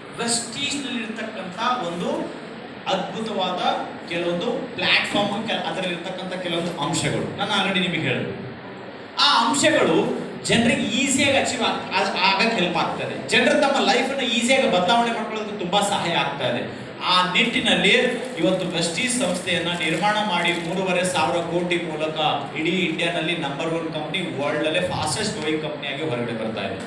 ವೆಸ್ಟೀಸ್ನಲ್ಲಿ ಇರ್ತಕ್ಕಂಥ ಒಂದು ಅದ್ಭುತವಾದ ಕೆಲವೊಂದು ಪ್ಲಾಟ್ಫಾರ್ಮ್ ಅದರಲ್ಲಿ ಇರ್ತಕ್ಕಂಥ ಕೆಲವೊಂದು ಅಂಶಗಳು ನಾನು ಆಲ್ರೆಡಿ ನಿಮಗೆ ಹೇಳಿದೆ ಆ ಅಂಶಗಳು ಜನರಿಗೆ ಈಸಿಯಾಗಿ ಅಚೀವ್ ಆಗಕ್ಕೆ ಹೆಲ್ಪ್ ಆಗ್ತದೆ ಜನರು ತಮ್ಮ ಲೈಫನ್ನು ಈಸಿಯಾಗಿ ಬದಲಾವಣೆ ಮಾಡ್ಕೊಳ್ಳೋದಕ್ಕೆ ತುಂಬಾ ಸಹಾಯ ಆಗ್ತಾ ಇದೆ ಆ ನಿಟ್ಟಿನಲ್ಲಿ ಇವತ್ತು ವೆಸ್ಟೀಸ್ ಸಂಸ್ಥೆಯನ್ನ ನಿರ್ಮಾಣ ಮಾಡಿ ಮೂರುವರೆ ಸಾವಿರ ಕೋಟಿ ಮೂಲಕ ಇಡೀ ಇಂಡಿಯಾನಲ್ಲಿ ನಂಬರ್ ಒನ್ ಕಂಪ್ನಿ ವರ್ಲ್ಡ್ ಅಲ್ಲೇ ಫಾಸ್ಟೆಸ್ಟ್ ಗ್ರೋಯಿಂಗ್ ಕಂಪ್ನಿಯಾಗಿ ಹೊರಗಡೆ ಬರ್ತಾ ಇದೆ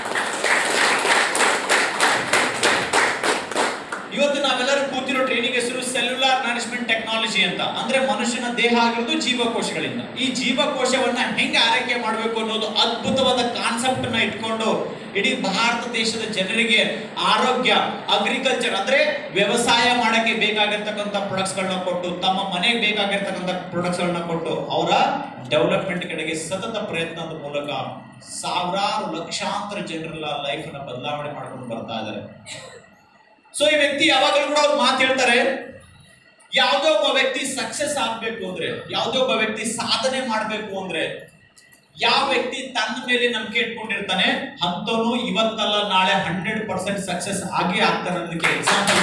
ಇವತ್ತು ನಾವೆಲ್ಲರೂ ಕೂತಿರೋ ಟ್ರೈನಿಂಗ್ ಹೆಸರು ಸೆಲ್ಯುಲಾರ್ ಮ್ಯಾನೇಜ್ಮೆಂಟ್ ಟೆಕ್ನಾಲಜಿ ಅಂತ ಅಂದ್ರೆ ಮನುಷ್ಯನ ದೇಹ ಆಗಿರೋದು ಜೀವಕೋಶಗಳಿಂದ ಈ ಜೀವಕೋಶವನ್ನ ಹೆಂಗೆ ಆರೈಕೆ ಮಾಡಬೇಕು ಅನ್ನೋದು ಅದ್ಭುತವಾದ ಕಾನ್ಸೆಪ್ಟ್ ನ ಇಟ್ಕೊಂಡು ಇಡೀ ಭಾರತ ದೇಶದ ಜನರಿಗೆ ಆರೋಗ್ಯ ಅಗ್ರಿಕಲ್ಚರ್ ಅಂದ್ರೆ ವ್ಯವಸಾಯ ಮಾಡಕ್ಕೆ ಬೇಕಾಗಿರ್ತಕ್ಕಂಥ ಪ್ರಾಡಕ್ಟ್ಸ್ ಗಳನ್ನ ಕೊಟ್ಟು ತಮ್ಮ ಮನೆಗೆ ಬೇಕಾಗಿರ್ತಕ್ಕಂಥ ಪ್ರಾಡಕ್ಟ್ಸ್ ಗಳನ್ನ ಕೊಟ್ಟು ಅವರ ಡೆವಲಪ್ಮೆಂಟ್ ಕಡೆಗೆ ಸತತ ಪ್ರಯತ್ನದ ಮೂಲಕ ಸಾವಿರಾರು ಲಕ್ಷಾಂತರ ಜನರ ಲೈಫ್ ಅನ್ನ ಬದಲಾವಣೆ ಮಾಡ್ಕೊಂಡು ಬರ್ತಾ ಇದ್ದಾರೆ ಸೊ ಈ ವ್ಯಕ್ತಿ ಯಾವಾಗಲೂ ಕೂಡ ಅವ್ರು ಮಾತು ಹೇಳ್ತಾರೆ ಯಾವುದೋ ಒಬ್ಬ ವ್ಯಕ್ತಿ ಸಕ್ಸಸ್ ಆಗ್ಬೇಕು ಅಂದ್ರೆ ಯಾವುದೋ ಒಬ್ಬ ವ್ಯಕ್ತಿ ಸಾಧನೆ ಮಾಡಬೇಕು ಅಂದ್ರೆ ಯಾವ ವ್ಯಕ್ತಿ ತನ್ನ ಮೇಲೆ ನಂಬಿಕೆ ಇಟ್ಕೊಂಡಿರ್ತಾನೆ ಅಂತವನು ಇವತ್ತಲ್ಲ ನಾಳೆ ಹಂಡ್ರೆಡ್ ಪರ್ಸೆಂಟ್ ಸಕ್ಸಸ್ ಆಗೇ ಆಗ್ತಾನೆ ಅನ್ನೋದಕ್ಕೆ ಎಕ್ಸಾಂಪಲ್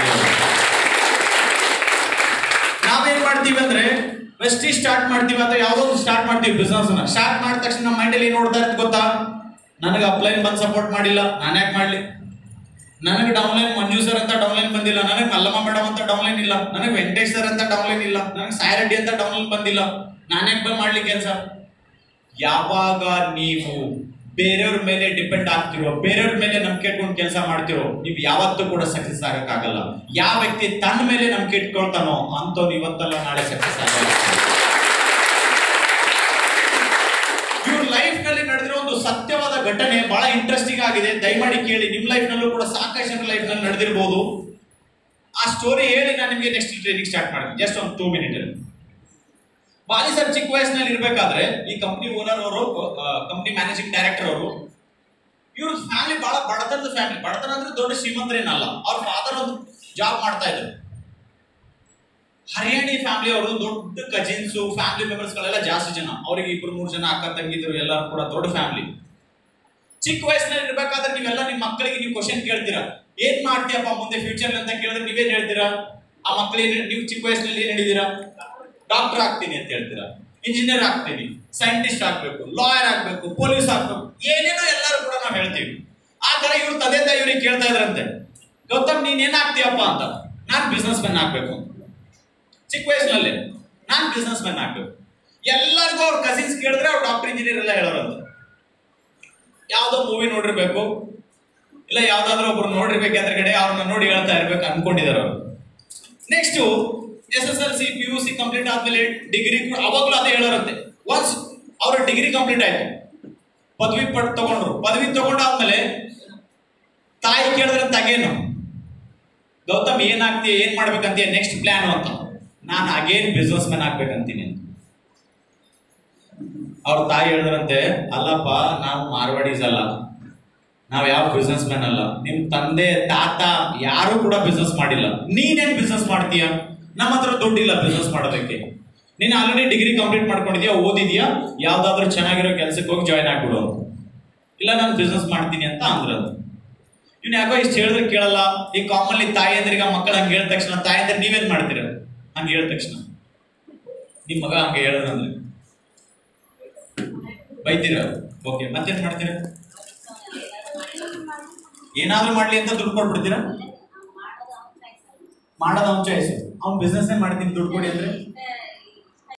ನಾವೇನ್ ಮಾಡ್ತೀವಿ ಅಂದ್ರೆ ವೆಸ್ಟಿ ಸ್ಟಾರ್ಟ್ ಮಾಡ್ತೀವಿ ಅಥವಾ ಯಾವುದೋ ಒಂದು ಸ್ಟಾರ್ಟ್ ಮಾಡ್ತೀವಿ ಬಿಸ್ನೆಸ್ ನ ಸ್ಟಾರ್ಟ್ ಮಾಡಿದ ತಕ್ಷಣ ನಮ್ಮ ಮೈಂಡಲ್ಲಿ ಏನ್ ನೋಡ್ತಾ ಇರುತ್ತೆ ಗೊತ್ತಾ ನನಗೆ ಅಪ್ಲೈನ್ ಬಂದು ಸಪೋರ್ಟ್ ಮಾಡಿಲ್ಲ ನಾನು ಯಾಕೆ ಮಾಡ್ಲಿ ನನಗೆ ಡೌನ್ಲೈನ್ ಮಂಜು ಸರ್ ಅಂತ ಡೌನ್ಲೈನ್ ಬಂದಿಲ್ಲ ನನಗೆ ಮಲ್ಲಮ್ಮ ಮೇಡಮ್ ಅಂತ ಡೌನ್ಲೈನ್ ಇಲ್ಲ ನನಗೆ ವೆಂಕಟೇಶ್ ಸರ್ ಅಂತ ಡೌನ್ಲೈನ್ ಇಲ್ಲ ನನಗೆ ಸಾಯಿ ರೆಡ್ಡಿ ಅಂತ ಡೌನ್ಲೈನ್ ಬಂದಿಲ್ಲ ನಾನೇ ಬಂದು ಮಾಡ್ಲಿ ಕೆಲಸ ಯಾವಾಗ ನೀವು ಬೇರೆಯವ್ರ ಮೇಲೆ ಡಿಪೆಂಡ್ ಆಗ್ತಿರೋ ಬೇರೆಯವ್ರ ಮೇಲೆ ನಂಬಿಕೆ ಇಟ್ಕೊಂಡು ಕೆಲಸ ಮಾಡ್ತಿರೋ ನೀವು ಯಾವತ್ತೂ ಕೂಡ ಸಕ್ಸಸ್ ಆಗಕ್ಕಾಗಲ್ಲ ಯಾವ ವ್ಯಕ್ತಿ ತನ್ನ ಮೇಲೆ ನಂಬಿಕೆ ಇಟ್ಕೊಳ್ತಾನೋ ಅಂತವ್ನು ಇವತ್ತಲ್ಲ ನಾಳೆ ಸಕ್ಸಸ್ ಆಗಲ್ಲ ಇವ್ರ ಲೈಫ್ ನಲ್ಲಿ ನಡೆದಿರೋ ಒಂದು ಸತ್ಯವಾದ ಘಟನೆ ಬಹಳ ಇಂಟ್ರೆಸ್ಟಿಂಗ್ ಆಗಿದೆ ದಯಮಾಡಿ ಕೇಳಿ ನಿಮ್ ಲೈಫ್ ನಲ್ಲೂ ಕೂಡ ಸಾಕಷ್ಟು ಜನ ಲೈಫ್ ನಲ್ಲಿ ನಡೆದಿರಬಹುದು ಆ ಸ್ಟೋರಿ ಹೇಳಿ ನಾನು ನಿಮಗೆ ನೆಕ್ಸ್ಟ್ ಟ್ರೈನಿಂಗ್ ಸ್ಟಾರ್ಟ್ ಮಾಡ್ತೀನಿ ಜಸ್ಟ್ ಒಂದು ಟೂ ಮಿನಿಟ್ ಅಲ್ಲಿ ಬಾಲಿ ಸರ್ ಚಿಕ್ಕ ವಯಸ್ಸಿನಲ್ಲಿ ಇರ್ಬೇಕಾದ್ರೆ ಈ ಕಂಪ್ನಿ ಓನರ್ ಅವರು ಕಂಪ್ನಿ ಮ್ಯಾನೇಜಿಂಗ್ ಡೈರೆಕ್ಟರ್ ಅವರು ಇವ್ರ ಫ್ಯಾಮಿಲಿ ಬಹಳ ಬಡತನದ ಫ್ಯಾಮಿಲಿ ಬಡತನ ಅಂದ್ರೆ ದೊಡ್ಡ ಶ್ರೀಮಂತರೇನಲ್ಲ ಅವ್ರ ಫಾದರ್ ಒಂದು ಜಾಬ್ ಮಾಡ್ತಾ ಇದ್ರು ಹರಿಯಾಣಿ ಫ್ಯಾಮಿಲಿ ಅವರು ದೊಡ್ಡ ಕಜಿನ್ಸ್ ಫ್ಯಾಮಿಲಿ ಮೆಂಬರ್ಸ್ ಗಳೆಲ್ಲ ಜಾಸ್ತಿ ಜನ ಅವರಿಗೆ ಇಬ್ರು ಮೂರು ಜನ ಅಕ್ಕ ತಂಗಿದ್ರು ಎಲ್ಲರೂ ಕೂಡ ದೊಡ್ಡ ಫ್ಯಾಮಿಲಿ ಚಿಕ್ಕ ವಯಸ್ಸಿನಲ್ಲಿ ಇರ್ಬೇಕಾದ್ರೆ ನೀವೆಲ್ಲ ನಿಮ್ಮ ಮಕ್ಕಳಿಗೆ ನೀವು ಕ್ವಶನ್ ಕೇಳ್ತೀರಾ ಏನ್ ಮಾಡ್ತೀಯಪ್ಪ ಮುಂದೆ ಫ್ಯೂಚರ್ ಅಂತ ಕೇಳಿದ್ರೆ ನೀವೇನ್ ಹೇಳ್ತೀರಾ ಆ ಮಕ್ಕಳಿಗೆ ನೀವು ಚಿಕ್ಕ ವಯಸ್ಸಿನಲ್ಲಿ ಏನ್ ಹೇಳಿದೀರಾ ಡಾಕ್ಟರ್ ಆಗ್ತೀನಿ ಅಂತ ಹೇಳ್ತೀರಾ ಇಂಜಿನಿಯರ್ ಆಗ್ತೀನಿ ಸೈಂಟಿಸ್ಟ್ ಆಗ್ಬೇಕು ಲಾಯರ್ ಆಗ್ಬೇಕು ಪೊಲೀಸ್ ಆಗ್ಬೇಕು ಏನೇನೋ ಎಲ್ಲರೂ ಕೂಡ ನಾವು ಹೇಳ್ತೀವಿ ಆ ತರ ಇವ್ರು ತಂದೆ ತಾಯಿ ಇವ್ರಿಗೆ ಕೇಳ್ತಾ ಇದ್ರಂತೆ ಗೌತಮ್ ನೀನ್ ಏನಾಗ್ತೀಯಪ್ಪ ಅಂತ ನಾನ್ ಬಿಸ್ನೆಸ್ ಮ್ಯಾನ್ ಆಗ್ಬೇಕು ಅಂತ ಚಿಕ್ಕ ವಯಸ್ಸಿನಲ್ಲಿ ನಾನ್ ಬಿಸ್ನೆಸ್ ಮ್ಯಾನ್ ಆಗ್ಬೇಕು ಎಲ್ಲರಿಗೂ ಅವ್ರ ಕಸಿನ್ಸ್ ಕೇಳಿದ್ರೆ ಅವ್ರು ಡಾಕ್ಟರ್ ಇಂಜಿನಿಯರ್ ಎಲ್ಲ ಹೇಳೋರಂತೆ ಯಾವ್ದೋ ಮೂವಿ ನೋಡಿರ್ಬೇಕು ಇಲ್ಲ ಯಾವ್ದಾದ್ರು ಒಬ್ರು ನೋಡಿರ್ಬೇಕು ಎದುರುಗಡೆ ಅವ್ರನ್ನ ನೋಡಿ ಹೇಳ್ತಾ ಇರ್ಬೇಕು ಅನ್ಕೊಂಡಿದ್ದಾರೆ ಅವರು next S S L C P U C complete ಆದ್ಮೇಲೆ ಡಿಗ್ರಿ ಅವಾಗಲೂ ಅದೇ ಹೇಳೋರಂತೆ ಒನ್ಸ್ ಅವ್ರ ಡಿಗ್ರಿ ಕಂಪ್ಲೀಟ್ ಆಯ್ತು ಪದವಿ ಪಡ್ ತಗೊಂಡ್ರು ಪದವಿ ತಗೊಂಡಾದ್ಮೇಲೆ ತಾಯಿ ಕೇಳಿದ್ರಂತ ಅಗೇನು ಗೌತಮ್ ಏನಾಗ್ತೀಯ ಏನ್ ಮಾಡ್ಬೇಕಂತೀಯ ನೆಕ್ಸ್ಟ್ ಪ್ಲಾನ್ ಅಂತ ನಾನು ಅಗೇನ್ ಬಿಸ್ನೆಸ್ ಮ್ಯಾನ್ ಆಗ್ಬೇಕಂತೀನಿ ಅಂತ ಅವ್ರ ತಾಯಿ ಹೇಳಿದ್ರಂತೆ ಅಲ್ಲಪ್ಪ ನಾವು ಮಾರ್ವಾಡೀಸ್ ಅಲ್ಲ ನಾವ್ ಯಾವ ಬಿಸ್ನೆಸ್ ಮ್ಯಾನ್ ಅಲ್ಲ ನಿಮ್ ತಂದೆ ತಾತ ಯಾರು ಕೂಡ ಬಿಸ್ನೆಸ್ ಮಾಡಿಲ್ಲ ನೀನೇನ್ ಬಿಸ್ನೆಸ್ ಮಾಡ್ತೀಯ ನಮ್ಮ ಹತ್ರ ದುಡ್ಡಿಲ್ಲ ಬಿಸ್ನೆಸ್ ಮಾಡೋದಕ್ಕೆ ನೀನು ಆಲ್ರೆಡಿ ಡಿಗ್ರಿ ಕಂಪ್ಲೀಟ್ ಮಾಡ್ಕೊಂಡಿದ್ಯಾ ಓದಿದ್ಯಾ ಯಾವ್ದಾದ್ರು ಚೆನ್ನಾಗಿರೋ ಕೆಲಸಕ್ಕೆ ಹೋಗಿ ಜಾಯ್ನ್ ಆಗ್ಬಿಡು ಅಂತ. ಇಲ್ಲ ನಾನು ಬಿಸ್ನೆಸ್ ಮಾಡ್ತೀನಿ ಅಂತ ಅಂದ್ರದು ಇವ್ನು ಯಾಕೋ ಇಷ್ಟು ಹೇಳಿದ್ರೆ ಕೇಳಲ್ಲ ಈ ಕಾಮನ್ಲಿ ತಾಯಿಯಂದ್ರಿಗೆ ಮಕ್ಕಳು ಹಂಗೆ ಹೇಳಿದ ತಕ್ಷಣ ತಾಯಂದ್ರೆ ನೀವೇನ್ ಮಾಡ್ತೀರ ಹಂಗೆ ಹೇಳಿದ ತಕ್ಷಣ ನಿಮ್ ಮಗ ಹಂಗೆ ಹೇಳಿದ್ರಂದ್ರೆ ಬೈತೀರ ಓಕೆ ಮತ್ತೇನ್ ಮಾಡ್ತೀರಾ ಏನಾದ್ರೂ ಮಾಡ್ಲಿ ಅಂತ ದುಡ್ಡು ಕೊಟ್ಬಿಡ್ತೀರಾ ಮಾಡೋದು ಅವ್ನ ಚಾಯ್ಸ್ ಅವ್ನ್ ಬಿಸ್ನೆಸ್ ಮಾಡ್ತೀನಿ ದುಡ್ಡು ಕೊಡಿ ಅಂದ್ರೆ